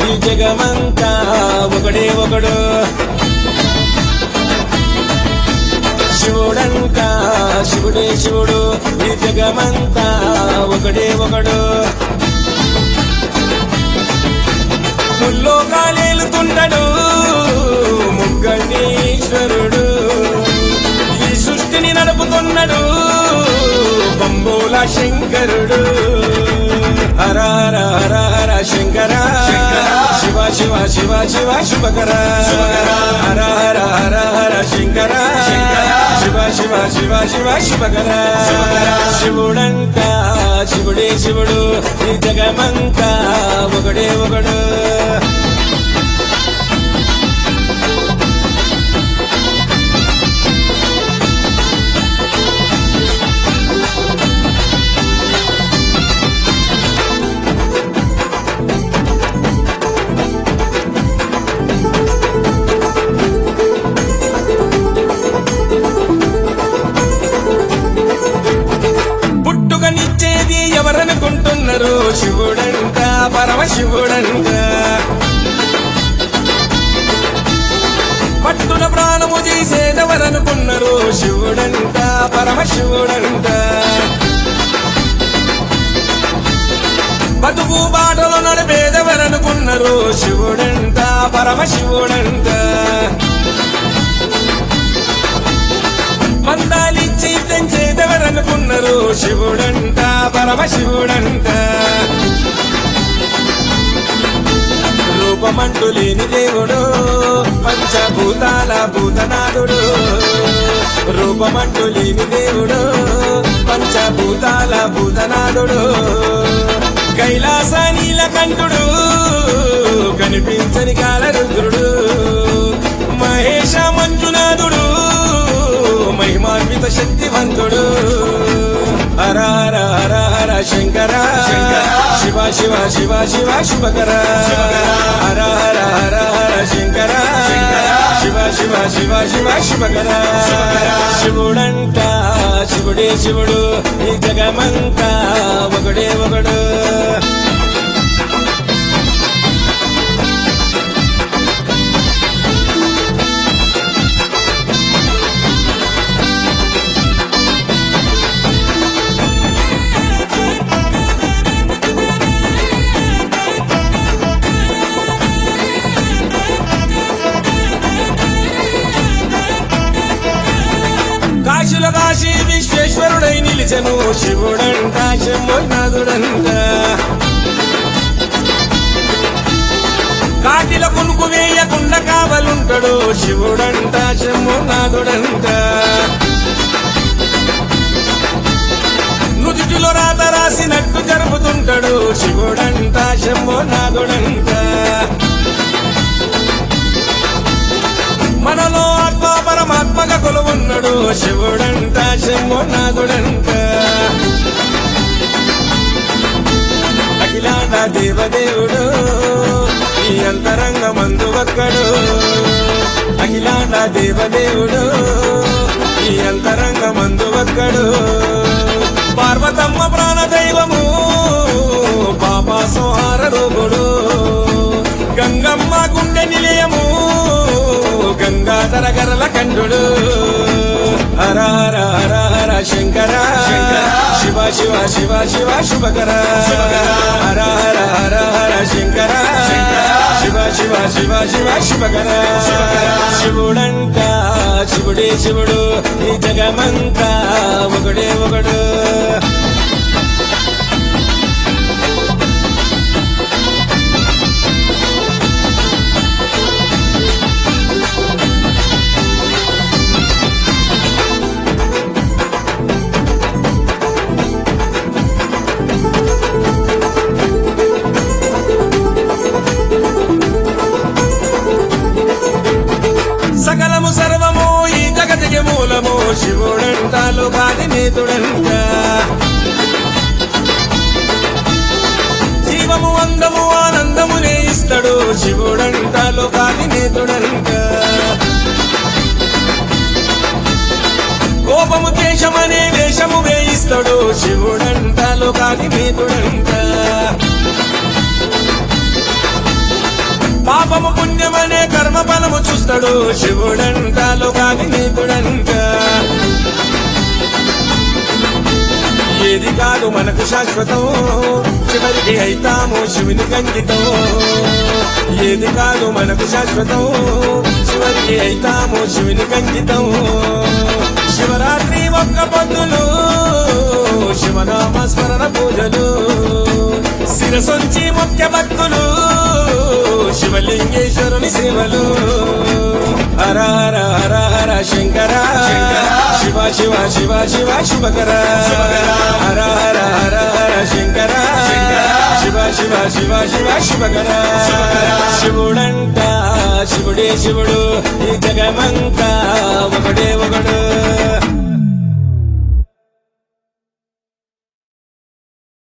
ఈ జగమంతా ఒకడే ఒకడు శివుడంట శివుడే శివుడు ఈ జగమంతా ఒకడే ఒకడు ముల్లో కాలేలుతుండడు ముగ్గణీశ్వరుడు ఈ సృష్టిని నడుపుతున్నాడు బంబోల శంకరుడు హర హర హర హర శంకర శివ శివ శివ శివ శుభకర హర హర హర హర శంకర శివ శివ శివ శివ శుభకర శివుడంట శివుడే శివుడు ఈ జగమంతా ఒకడే ఒకడు పుట్టుకనిచ్చేది ఎవరనుకుంటున్నారు శివుడంట పరమశివుడంట పట్టున ప్రాణము తీసేదెవరనుకున్నారు శివుడంట పరమశివుడంట బతుకు బాటలు నడిపేదెవరనుకున్నారు శివుడంట పరమశివుడంట మందాలిచ్చి పెంచేదెవరనుకున్నారు శివుడంట పరమశివుడంట రూపమంటూ లేని దేవుడు పంచభూతాల భూతనాథుడు రూపమంటూ లేని దేవుడు పంచభూతాల భూతనాథుడు కైలాస నీలకంఠుడు కనిపించని కాలరుద్రుడు మహేష మంజునాథుడు మహిమాన్విత శక్తివంతుడు హర హర హర హర శంకర శివ శివ శివ శివ శుభకర హర హర హర హర శంకర శివ శివ శివ శివ శుభకర శివుడంట శివుడే శివుడు ఈ జగమంతా ఒకడే ఒకడు కాశీలో కాశీ విశ్వేశ్వరుడై నిలిచెను శివుడంట శంభునాథుడంట కాటిల కునుకు వేయకుండా కావలుంటాడు శివుడంట శంభునాథుడంట నుదిటిలో రాత రాసినట్టు జరుపుతుంటాడు శివుడంట శంభునాథుడంట మనలో ఆత్మ పరమాత్మక కొలువున్నాడు శివుడంట శంభునాథుడంట అఖిలాండ దేవదేవుడు ఈ అంతరంగ మందు ఒక్కడు అఖిలాండ దేవదేవుడు ఈ అంతరంగ మందు ఒక్కడు పార్వతమ్మ ప్రాణదైవము పాప సంహార రూపుడు గంగమ్మ గుండె నిలయము గంగాధర గరల కంఠుడు హర హర హర హర శంకర శివ శివ శివ శివ శుభకర హర హర హర హర శంకర శివ శివ శివ శివ శుభకర శివుడంట శివుడే శివుడు ఈ జగమంతా ఒకడే ఒకడు సకలము సర్వము ఈ జగతికి మూలము శివుడంట లోకాది నీతుడంట జీవము అందము ఆనందమునే ఇస్తాడు శివుడంట లోకాది నీతుడంట కోపము దేశమనే వేషము వేయిస్తాడు శివుడంట లోకాది నీతుడంట పుణ్యమనే కర్మ ఫలము చూస్తాడు శివుడంట లోకాది నీతుడంట ఏది కాదు మనకు శాశ్వతం చివరికి అయితాము శివుని కంకితం ఏది కాదు మనకు శాశ్వతం చివరికి అయితాము శివుని కంకితం శివరాత్రి ఒక్క పొద్దులు శివనామ స్మరణ పూజలు శిరసొంచి ముఖ్య భక్తులు శివలింగేశ్వరుని సేవలు హర హర హర హర శంకర శివ శివ శివ శివ శివకర హర హర హర హర శంకర శివ శివ శివ శివ శివకర శివుడంట శివుడే శివుడు ఈ జగమంతా